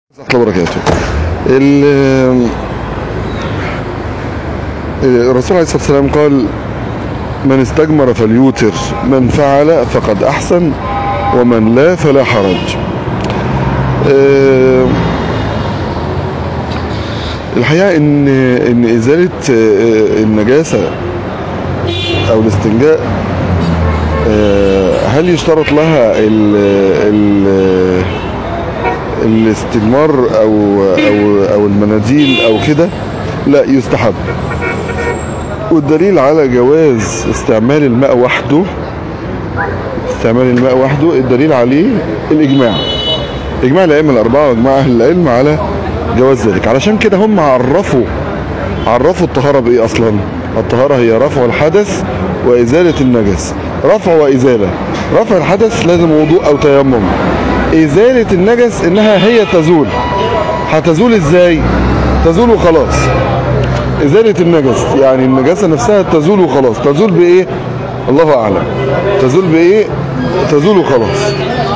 ورحمة الله وبركاته ال- الرسول عليه الصلاة والسلام قال من استجمر فليوتر من فعل فقد أحسن ومن لا فلا حرج آه، الحقيقة إن إن إزالة آه، النجاسة أو الاستنجاء آه، هل يشترط لها ال ال الاستجمار او او او المناديل او كده لا يستحب والدليل على جواز استعمال الماء وحده استعمال الماء وحده الدليل عليه الاجماع اجماع الائمه الاربعه واجماع اهل العلم على جواز ذلك علشان كده هم عرفوا عرفوا الطهاره بايه اصلا الطهاره هي رفع الحدث وازاله النجس رفع وازاله رفع الحدث لازم وضوء او تيمم ازاله النجس انها هي تزول هتزول ازاي تزول وخلاص ازاله النجس يعني النجاسه نفسها تزول وخلاص تزول بايه الله اعلم تزول بايه تزول وخلاص